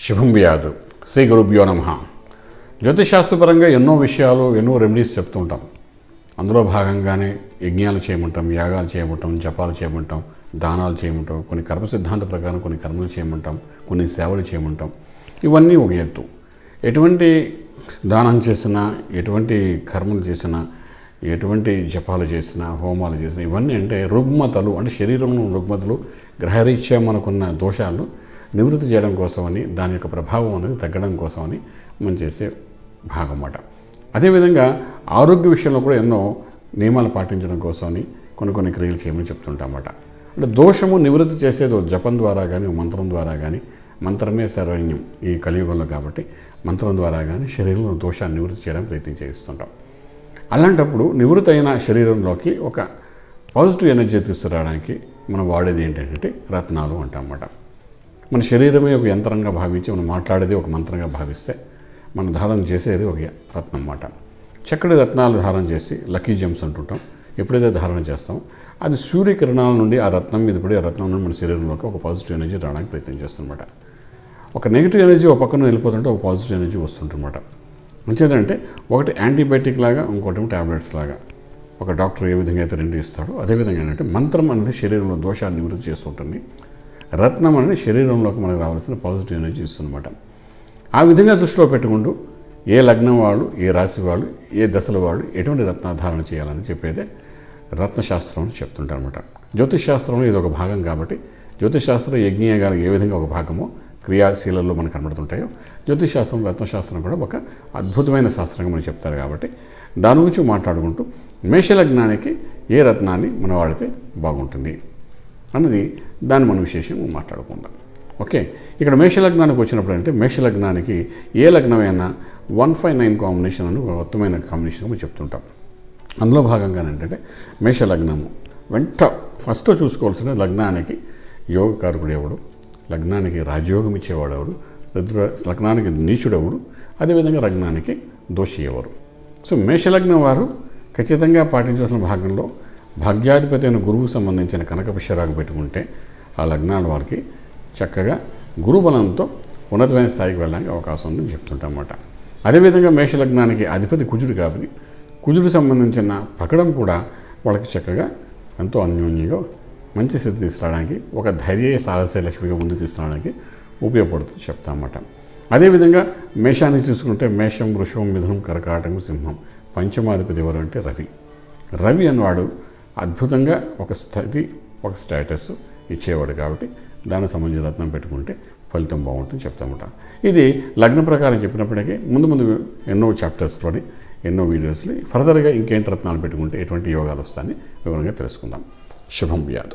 శుభం వ్యాధు శ్రీ గురుభ్యో నమ జ్యోతిశాస్త్రపరంగా ఎన్నో విషయాలు ఎన్నో రెమెడీస్ చెప్తుంటాం అందులో భాగంగానే యజ్ఞాలు చేయమంటాం యాగాలు చేయమంటాం జపాలు చేయమంటాం దానాలు చేయమంటాం కొన్ని కర్మ సిద్ధాంత ప్రకారం కొన్ని కర్మలు చేయమంటాం కొన్ని సేవలు చేయమంటాం ఇవన్నీ ఒక ఎత్తు ఎటువంటి దానం చేసినా ఎటువంటి కర్మలు చేసినా ఎటువంటి జపాలు చేసినా హోమాలు చేసినా ఇవన్నీ అంటే రుగ్మతలు అంటే శరీరంలో రుగ్మతలు గ్రహరీత్యా మనకున్న దోషాలు నివృత్తి చేయడం కోసమని దాని యొక్క ప్రభావం అనేది తగ్గడం కోసమని మనం చేసే భాగం అన్నమాట అదేవిధంగా ఆరోగ్య విషయంలో కూడా ఎన్నో నియమాలు పాటించడం కోసమని కొన్ని కొన్ని క్రియలు చేయమని చెప్తుంటామన్నమాట అంటే దోషము నివృత్తి చేసేది ఓ జపం ద్వారా కానీ ఓ మంత్రం ద్వారా కానీ మంత్రమే సర్వజ్ఞం ఈ కలియుగంలో కాబట్టి మంత్రం ద్వారా కానీ శరీరంలో దోషాన్ని నివృత్తి చేయడానికి ప్రయత్నం చేస్తుంటాం అలాంటప్పుడు నివృత్తి అయిన శరీరంలోకి ఒక పాజిటివ్ ఎనర్జీ తీసుకురావడానికి మనం వాడేది ఏంటంటే రత్నాలు అంటామన్నమాట మన శరీరమే ఒక యంత్రంగా భావించి మనం మాట్లాడేది ఒక మంత్రంగా భావిస్తే మనం ధారణ చేసేది ఒక రత్నం అన్నమాట చక్కటి రత్నాలు ధారణ చేసి లక్కీ జెమ్స్ అంటుంటాం ఎప్పుడైతే ధారణ చేస్తాం అది సూర్యకిరణాల నుండి ఆ రత్నం మీద పడి ఆ రత్నం నుండి మన శరీరంలోకి ఒక పాజిటివ్ ఎనర్జీ రావడానికి ప్రయత్నం చేస్తుందన్నమాట ఒక నెగిటివ్ ఎనర్జీ ఒక పక్కన వెళ్ళిపోతుంటే ఒక పాజిటివ్ ఎనర్జీ వస్తుంటుందన్నమాట మంచిదంటే ఒకటి యాంటీబయాటిక్ లాగా ఇంకోటి ట్యాబ్లెట్స్ లాగా ఒక డాక్టర్ ఏ విధంగా అయితే రెండు ఇస్తాడో అదేవిధంగా ఏంటంటే మంత్రం అనేది శరీరంలో దోషాన్ని నివృత్తి చేస్తుంటుంది రత్నం అనేది శరీరంలోకి మనకు రావాల్సిన పాజిటివ్ ఎనర్జీ ఇస్తుందన్నమాట ఆ విధంగా దృష్టిలో పెట్టుకుంటూ ఏ లగ్నం వాళ్ళు ఏ రాశి వాళ్ళు ఏ దశల వాళ్ళు ఎటువంటి రత్నాధారణ చేయాలని చెప్పేదే రత్నశాస్త్రం అని చెప్తుంటారు అనమాట జ్యోతిష్ శాస్త్రంలో ఇది ఒక భాగం కాబట్టి జ్యోతిష్ శాస్త్రం యజ్ఞయాగాలు ఏ విధంగా ఒక భాగమో క్రియాశీలలో మనకు కనబడుతుంటాయో జ్యోతిష్ శాస్త్రం రత్నశాస్త్రం కూడా ఒక అద్భుతమైన శాస్త్రంగా మనం చెప్తారు కాబట్టి దాని గురించి మాట్లాడుకుంటూ మేషలగ్నానికి ఏ రత్నాన్ని మనం వాడితే బాగుంటుంది అన్నది దాన్ని మనం విశేషంగా మాట్లాడుకుందాం ఓకే ఇక్కడ మేషలగ్నానికి వచ్చినప్పుడు అంటే మేషలగ్నానికి ఏ లగ్నమైనా వన్ ఫైవ్ నైన్ కాంబినేషన్ అని ఒక ఉత్తమైన కాంబినేషన్ మనం చెప్తుంటాం అందులో భాగంగా ఏంటంటే మేషలగ్నము వెంట ఫస్ట్ చూసుకోవాల్సిన లగ్నానికి యోగకారకుడు ఎవడు లగ్నానికి రాజయోగం ఇచ్చేవాడు ఎవడు రుద్ర లగ్నానికి నీచుడెవడు అదేవిధంగా లగ్నానికి దోషి ఎవరు సో మేషలగ్నం వారు ఖచ్చితంగా పాటించాల్సిన భాగంలో భాగ్యాధిపతి అయిన గురువుకు సంబంధించిన కనకపుష్యరాగం పెట్టుకుంటే ఆ లగ్నాల వారికి చక్కగా గురుబలంతో ఉన్నతమైన స్థాయికి వెళ్ళడానికి అవకాశం ఉందని చెప్తుంటాం అన్నమాట అదేవిధంగా మేషలగ్నానికి అధిపతి కుజుడు కాబట్టి కుజుడు సంబంధించిన పకడం కూడా వాళ్ళకి చక్కగా ఎంతో అన్యోన్యంగా మంచి స్థితి తీసుకురావడానికి ఒక ధైర్య సాహస లక్ష్మిగా ముందు తీసుకురావడానికి ఉపయోగపడుతుంది చెప్తామన్నమాట అదేవిధంగా మేషాన్ని తీసుకుంటే మేషం వృషభం మిథునం కరకాటం సింహం పంచమాధిపతి ఎవరు అంటే రవి రవి అన్నవాడు అద్భుతంగా ఒక స్థితి ఒక స్టేటస్ ఇచ్చేవాడు కాబట్టి దానికి సంబంధించిన రత్నం పెట్టుకుంటే ఫలితం బాగుంటుంది చెప్తామట ఇది లగ్న ప్రకారం చెప్పినప్పటికీ ముందు ముందు ఎన్నో చాప్టర్స్లోని ఎన్నో వీడియోస్లో ఫర్దర్గా ఇంకేంటి రత్నాలు పెట్టుకుంటే ఎటువంటి యోగాలు వస్తాయని వివరంగా తెలుసుకుందాం శుభం వ్యాధం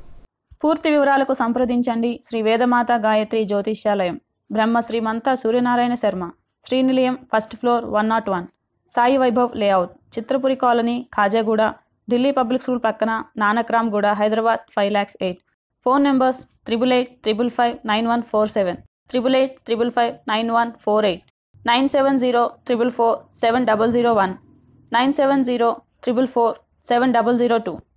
పూర్తి వివరాలకు సంప్రదించండి Shri Vedamata Gayatri Jyotishyalayam Brahma Srimantha Suryanarayana Sharma Srinilayam first floor one nought one Sai Vaibhav layout Chitrapuri colony Khajaguda Delhi public school పక్కన Nanakramguda Hyderabad five lakhs eight phone numbers triple eight triple five nine one four seven triple eight triple five nine one four eight nine seven zero triple four seven double zero one nine seven zero triple four seven double zero two